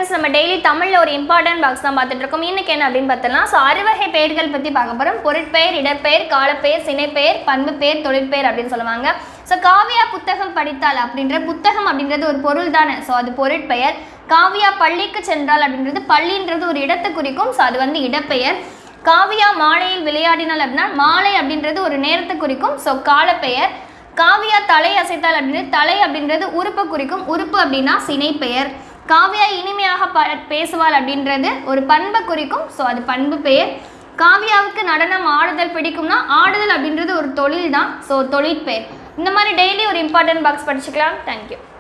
students நம்ம daily தமிழில் ஒரு இம்பார்ட்டன்ட் பாக்ஸ் தான் பார்த்துட்டு இருக்கோம் இன்னைக்கு என்ன அப்படின்னு பார்த்தலாம் ஸோ அறுவகை பெயர்கள் பற்றி பார்க்க போகிறோம் பொருட்பெயர் இடப்பெயர் காலப்பெயர் சினைப்பெயர் பண்பு பெயர் தொழிற்பெயர் அப்படின்னு சொல்லுவாங்க ஸோ காவியா புத்தகம் படித்தால் அப்படின்ற புத்தகம் அப்படின்றது ஒரு பொருள் தானே ஸோ அது பொருட்பெயர் காவியா பள்ளிக்கு சென்றால் அப்படின்றது பள்ளின்றது ஒரு இடத்தை குறிக்கும் ஸோ அது வந்து இடப்பெயர் காவியா மாலையில் விளையாடினாள் அப்படின்னா மாலை அப்படின்றது ஒரு நேரத்தை குறிக்கும் ஸோ காலப்பெயர் காவியா தலை அசைத்தால் அப்படின்றது தலை அப்படின்றது உறுப்பை குறிக்கும் உறுப்பு அப்படின்னா சினைப்பெயர் காவியா இனிமையாக ப பேசுவாள் அப்படின்றது ஒரு பண்பை குறிக்கும் ஸோ அது பண்பு பெயர் காவியாவுக்கு நடனம் ஆடுதல் பிடிக்கும்னா ஆடுதல் அப்படின்றது ஒரு தொழில் தான் ஸோ தொழிற்பெயர் இந்த மாதிரி டெய்லி ஒரு இம்பார்ட்டன்ட் பாக்ஸ் படிச்சுக்கலாம் தேங்க்யூ